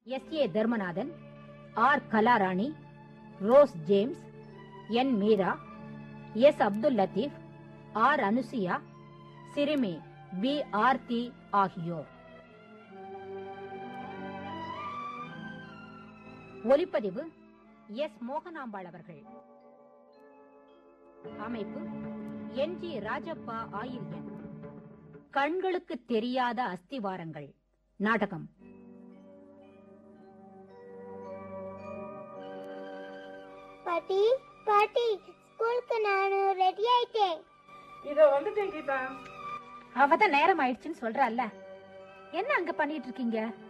S A Dharmanathan R Kalarani Rose James N Meera S Abdul Latheef R Anusuya சிறுமி P Aarthi ஆகியோர் ஒலிப்பதிவு S Mohanambal அவர்கள் அமைப்பு என் ஜி ராஜப்பா ஆயில்யன் கண்களுக்கு தெரியாத அஸ்திவாரங்கள் நாடகம் பாட்டி பாட்டி ஸ்கூலுக்கு நானு ரெடி ஆயிட்டேன் இதோ வந்துட்டேன் கீதா அவதான் நேரம் ஆயிடுச்சுன்னு சொல்றல்ல என்ன அங்க பண்ணிட்டு இருக்கீங்க